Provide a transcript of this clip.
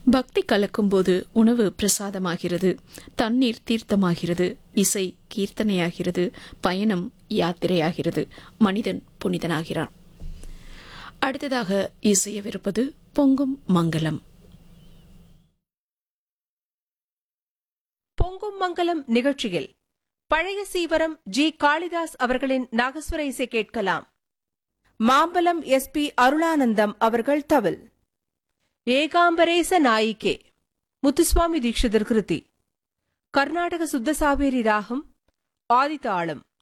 பக்தி கலக்கும்போது உணவு பிரசாதமாகிறது தண்ணீர் தீர்த்தமாகிறது இசை கீர்த்தனையாகிறது பயணம் யாத்திரையாகிறது மனிதன் புனிதனாகிறான் அடுத்ததாக இசையவிருப்பது பொங்கும் மங்களம் பொங்கும் மங்கலம் நிகழ்ச்சியில் பழைய சீவரம் ஜி காளிதாஸ் அவர்களின் நாகஸ்வர இசை கேட்கலாம் மாம்பலம் எஸ் பி அருளானந்தம் அவர்கள் தவில் ஏகாம்பரேச நாயிகே முத்துசுவாமி தீட்சிதர் கிருதி கர்நாடக சுத்த சாவேரி ராகம் ஆதிதாளம்